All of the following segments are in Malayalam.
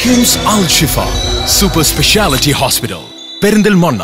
KIMS Al Shifa super speciality hospital Perinthalmanna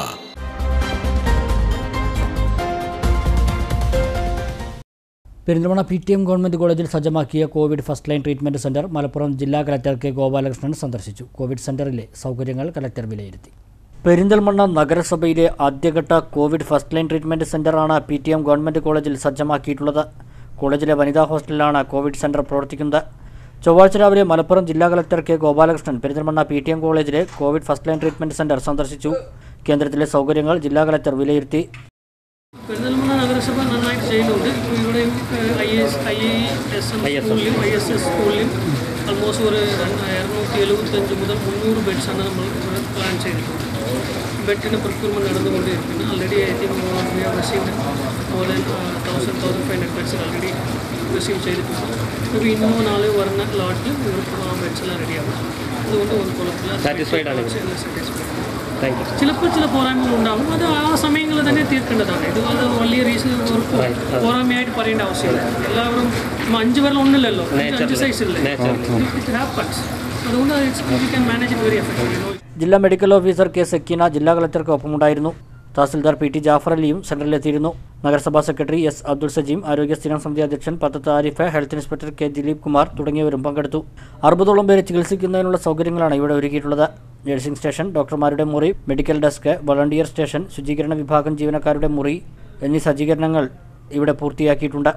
Perinthalmanna P T M government കോളേജിൽ സജ്ജമാക്കിയ COVID first line treatment centre Malappuram ജില്ലാ കലക്ടർ കെ ഗോപാലകൃഷ്ണൻ സന്ദർശിച്ചു കോവിഡ് സെൻറ്ററിലെ സൗകര്യങ്ങൾ കലക്ടർ വിലയിരുത്തി പെരിന്തൽമണ്ണ നഗരസഭയിലെ ആദ്യഘട്ട കോവിഡ് ഫസ്റ്റ് ലൈൻ ട്രീറ്റ്മെൻറ്റ് സെൻറ്ററാണ് പി ടി എം ഗവൺമെൻറ് കോളേജിൽ സജ്ജമാക്കിയിട്ടുള്ളത് കോളേജിലെ വനിതാ ഹോസ്റ്റലിലാണ് കോവിഡ് സെൻറ്റർ പ്രവർത്തിക്കുന്നത് ചൊവ്വാഴ്ച രാവിലെ മലപ്പുറം ജില്ലാ collector K Gopalakrishnan Perinthalmanna P T M കോളേജിലെ COVID first line treatment centre സന്ദർശിച്ചു കേന്ദ്രത്തിലെ സൗകര്യങ്ങൾ ജില്ലാ കലക്ടർ വിലയിരുത്തി പെരിന്തൽമണ്ണ നഗരസഭ നന്നായിട്ട് ചെയ്യുന്നുണ്ട് ഇപ്പോൾ ഇവിടെയും I S I S M സ്കൂളിലും ഐ എസ് എസ് സ്കൂളിലും ആൾമോസ്റ്റ് ഒരു ഇരുന്നൂറ്റി എഴുപത്തഞ്ച് മുതൽ മുന്നൂറ് ബെഡ്സാണ് നമ്മൾ ഇവിടെ പ്ലാൻ ചെയ്തിട്ടുള്ളത് ബെഡിന് പ്രൊക്യൂർമെൻറ്റ് നടന്നുകൊണ്ടിരിക്കുന്നു already I think we are received more than thousand thousand five hundred beds already receive ചെയ്തിട്ടുണ്ട് ഇപ്പോൾ ഇന്നോ നാളെ വരുന്ന ലോട്ടിൽ ഇവർക്ക് ബെഡ്സ് എല്ലാം റെഡിയാകും അതുകൊണ്ട് ഒരു കുഴപ്പമില്ല Satisfied ആണ് സാറ്റിസ്ഫൈഡ് താങ്ക് യു ചിലപ്പോൾ ചില പോരായ്മകൾ ഉണ്ടാകും അത് ആ സമയങ്ങളിൽ തന്നെ തീർക്കേണ്ടതാണ് ഇത് അത് വലിയ റീസൺ പോരായ്മയായിട്ട് പറയേണ്ട ആവശ്യമില്ല എല്ലാവരും ഇപ്പം അഞ്ച് പേരിൽ ഒന്നില്ലല്ലോ അഞ്ച് അഞ്ച് സൈസ് ഇല്ലേ ഇറ്റ് ഹാപ്പൻസ് അതുകൊണ്ട് you can manage it very effective ജില്ലാ മെഡിക്കൽ ഓഫീസർ കെ സക്കീന ജില്ലാ കളക്ടർക്ക് ഒപ്പമുണ്ടായിരുന്നു തഹസിൽദാർ പി ടി ജാഫർ അലിയും സെന്ററിലെത്തിയിരുന്നു നഗരസഭാ സെക്രട്ടറി എസ് അബ്ദുൾ സജീം ആരോഗ്യ സ്ഥിരം സമിതി അധ്യക്ഷൻ Pathath Arif health inspector K Dileep Kumar തുടങ്ങിയവരും പങ്കെടുത്തു അറുപതോളം പേരെ ചികിത്സിക്കുന്നതിനുള്ള സൗകര്യങ്ങളാണ് ഇവിടെ ഒരുക്കിയിട്ടുള്ളത് നഴ്സിംഗ് സ്റ്റേഷൻ ഡോക്ടർമാരുടെ മുറി മെഡിക്കൽ ഡെസ്ക് വളണ്ടിയർ സ്റ്റേഷൻ ശുചീകരണ വിഭാഗം ജീവനക്കാരുടെ മുറി എന്നീ സജ്ജീകരണങ്ങൾ ഇവിടെ പൂർത്തിയാക്കിയിട്ടുണ്ട്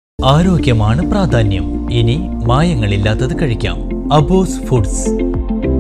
ആരോഗ്യമാണ് പ്രാധാന്യം ഇനി മായങ്ങളില്ലാത്തത് കഴിക്കാം അബോസ് ഫുഡ്സ്